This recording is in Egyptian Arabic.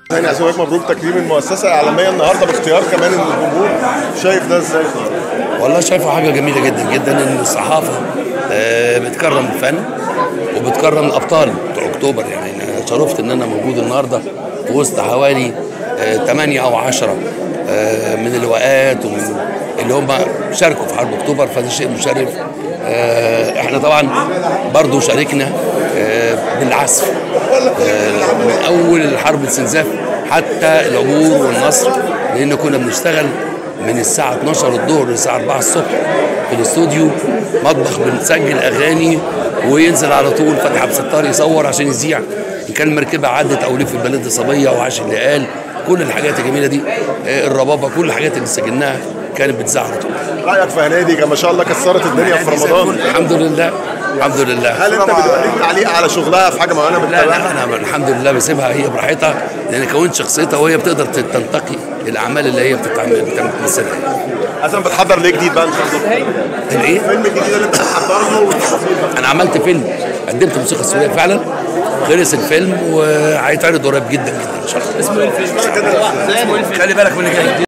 ثاني عايزين لك مبروك تكريم المؤسسه الاعلاميه النهارده باختيار كمان الجمهور شايف ده ازاي والله شايفه حاجه جميله جدا جدا ان الصحافه آه، بتكرم الفن وبتكرم الابطال بتوع اكتوبر يعني انا شرفت ان انا موجود النهارده في وسط حوالي 8 او 10 من اللواءات ومن اللي هم شاركوا في حرب اكتوبر فده شيء مشرف آه، احنا طبعا برضو شاركنا آه، بالعزف آه، من اول حرب الاستنزاف حتى العبور والنصر لان كنا بنشتغل من الساعة 12 الظهر للساعة 4 الصبح في الاستوديو مطبخ بنسجل أغاني وينزل على طول فتحي عبد الستار يصور عشان يذيع إن كان المركبة عدت أو لف البلد صبية وعاش اللي قال كل الحاجات الجميلة دي آه، الربابة كل الحاجات اللي سجلناها كانت بتذاع على طول رايك في هنادي كان ما شاء الله كسرت الدنيا في رمضان الحمد لله الحمد لله هل انت بتبقى ليك تعليق على شغلها في حاجه معينه لا بتتابعها؟ لا انا الحمد لله بسيبها هي براحتها لان كونت شخصيتها وهي بتقدر تنتقي الاعمال اللي هي بتتعمل بتمثلها اصلا بتحضر ليه جديد بقى ان شاء الله؟ الايه؟ الفيلم الجديد اللي انت بتحضر له والتفاصيل بقى. انا عملت فيلم قدمت موسيقى سوريه فعلا خلص الفيلم وهيتعرض قريب جدا جدا ان شاء الله اسمه ايه الفيلم؟ اسمه ايه الفيلم؟ خلي بالك من اللي جاي